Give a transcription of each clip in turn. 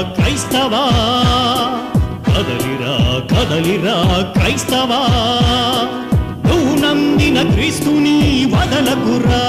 క్రైస్తవా కదలిరా కదలిరా క్రైస్తవా నువ్వు నమ్మిన క్రీస్తుని వదలకురా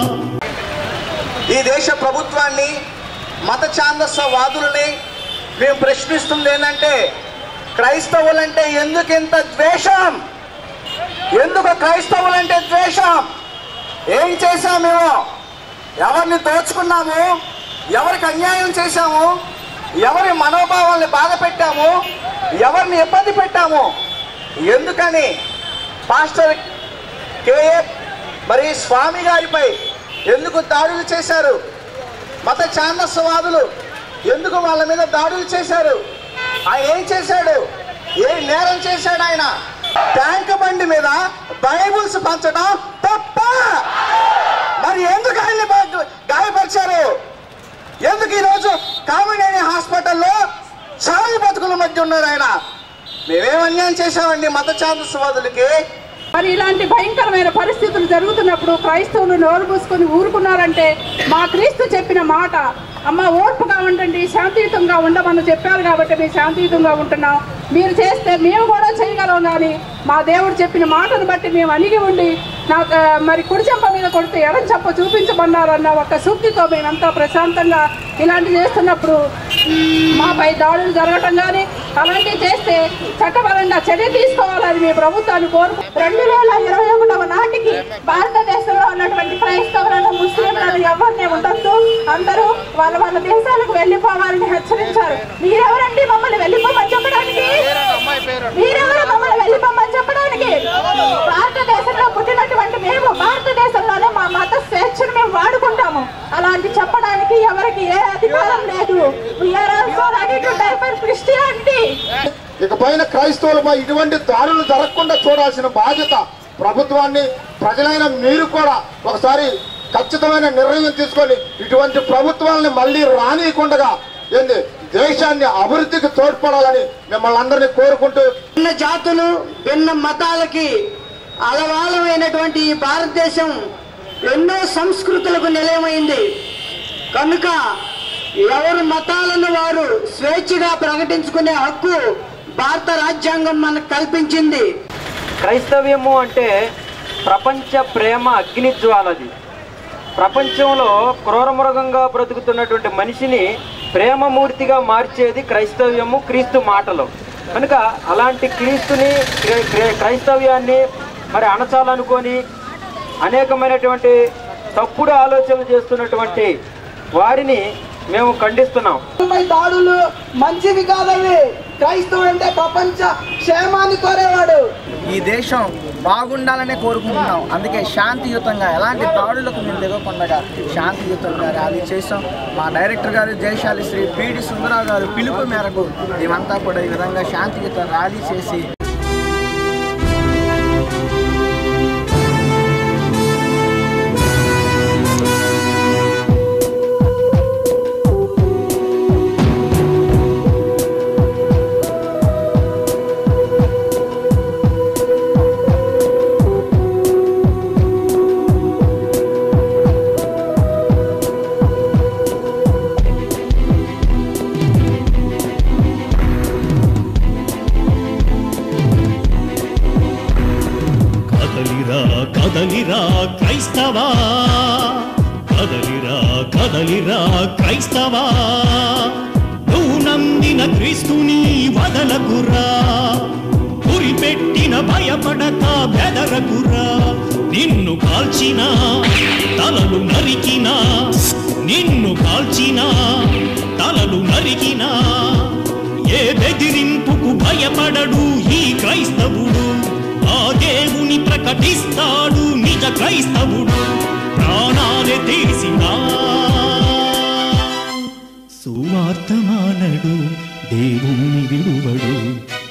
ఈ దేశ ప్రభుత్వాన్ని మత ఛాందస్సవాదులని మేము ప్రశ్నిస్తుంది ఏంటంటే క్రైస్తవులంటే ఎందుకు ఇంత ద్వేషం ఎందుకు క్రైస్తవులంటే ద్వేషం ఏం చేశాం మేము ఎవరిని దోచుకున్నాము ఎవరికి అన్యాయం చేశాము ఎవరి మనోభావాల్ని బాధ పెట్టాము ఎవరిని ఇబ్బంది పెట్టాము ఎందుకని పాస్టర్ కేఏ మరి స్వామి గారిపై ఎందుకు దాడులు చేశారు మత ఛాందస్వాదులు ఎందుకు వాళ్ళ మీద దాడులు చేశారు ఆయన ఏం చేశాడు ఏ నేరం చేశాడు ఆయన ట్యాంక్ బండి మీద బైబుల్స్ పంచడం తప్ప మరి ఎందుకు ఆయన్ని బా- గాయపరిచారు ఎందుకు ఈరోజు కామినేని హాస్పిటల్లో చావు బతుకుల మధ్య ఉన్నారు ఆయన మేమేం అన్యాయం చేశామండి మత ఛాందస్వాదులకి మరి ఇలాంటి భయంకరమైన పరిస్థితులు జరుగుతున్నప్పుడు క్రైస్తవులు నోరు మూసుకొని ఊరుకున్నారంటే మా క్రీస్తు చెప్పిన మాట అమ్మ ఓర్పుగా ఉండండి శాంతియుతంగా ఉండమని చెప్పారు కాబట్టి మేము శాంతియుతంగా ఉంటున్నాం మీరు చేస్తే మేము కూడా చేయగలం కానీ మా దేవుడు చెప్పిన మాటను బట్టి మేము అణిగి ఉండి నాకు ఆ, మరి కుడి చెంప మీద కొడితే ఎడం చెంప చూపించమన్నారన్న ఒక సూక్తితో మేమంతా ప్రశాంతంగా ఇలాంటి చేస్తున్నప్పుడు మాపై దాడులు జరగటం కానీ అలాంటివి చేస్తే చట్టపరంగా చర్య తీసుకోవాలని మీ ప్రభుత్వాన్ని కోరు రెండు వేల ఇరవై ఒకటవ నాటికి భారతదేశంలో ఉన్నటువంటి క్రైస్తవులను ముస్లింలను ఎవరిని ఉండొద్దు అందరూ వాళ్ళ వాళ్ళ దేశాలకు వెళ్ళిపోవాలని హెచ్చరించారు మీరెవరండి మమ్మల్ని వెళ్ళిపోమని చెప్పడానికి మీరెవరు మమ్మల్ని వెళ్ళిపోమని చెప్పడానికి భారతదేశంలో పుట్టినటువంటి మేము భారతదేశంలోనే మా మత స్వేచ్ఛను మేము వాడుకుంటాము అలాంటి చెప్పడానికి ఎవరికి ఏ అధికారం లేదు We are also ready to die for Christianity. ఇకపైన క్రైస్తవులపై ఇటువంటి దాడులు జరగకుండా చూడాల్సిన బాధ్యత ప్రభుత్వాన్ని ప్రజలైన మీరు కూడా ఒకసారి ఖచ్చితమైన నిర్ణయం తీసుకొని ఇటువంటి ప్రభుత్వాలని మళ్ళీ రానియకుండా ఏంది దేశాన్ని అభివృద్ధికి తోడ్పడాలని మిమ్మల్ని అందరినీ కోరుకుంటూ భిన్న జాతులు భిన్న మతాలకి అలవాలమైనటువంటి ఈ భారతదేశం ఎన్నో సంస్కృతులకు నిలయమైంది కనుక ఎవరి మతాలను వారు స్వేచ్ఛగా ప్రకటించుకునే హక్కు భారత రాజ్యాంగం మనకు కల్పించింది క్రైస్తవ్యము అంటే ప్రపంచ ప్రేమ అగ్నిజ్వాలది ప్రపంచంలో క్రూరమృగంగా బ్రతుకుతున్నటువంటి మనిషిని ప్రేమమూర్తిగా మార్చేది క్రైస్తవ్యము క్రీస్తు మాటలు కనుక అలాంటి క్రీస్తుని క్రై- క్రై- క్రైస్తవ్యాన్ని మరి అణచాలనుకొని అనేకమైనటువంటి తప్పుడు ఆలోచనలు చేస్తున్నటువంటి వారిని మేము ఖండిస్తున్నాం పై దాడులు మంచివి కాదవి క్రైస్తవుడు అంటే ప్రపంచ క్షేమాన్ని కోరేవాడు ఈ దేశం బాగుండాలనే కోరుకుంటున్నాం అందుకే శాంతియుతంగా ఎలాంటి దాడులకు మేము దిగకుండా శాంతియుతంగా ర్యాలీ చేసాం మా డైరెక్టర్ గారు జయశాలి శ్రీ పిడి సుందరరావు గారు పిలుపు మేరకు మేమంతా కూడా ఈ విధంగా శాంతియుత ర్యాలీ చేసి కదలిరా కదలిరా క్రైస్తవా కదలిరా కదలిరా క్రైస్తవా నువ్వు నమ్మిన క్రీస్తుని వదలకురా గురిపెట్టిన భయపడక బెదరకురా నిన్ను కాల్చిన తలలు నరికిన నిన్ను కాల్చిన తలలు నరికిన ఏ బెదిరింపుకు భయపడడు ఈ క్రైస్తవుడు ఆ దేవుని ప్రకటిస్తాడు నిజ క్రైస్తవుడు ప్రాణాలే తీసినా సువార్తమానడు దేవుని విడువడు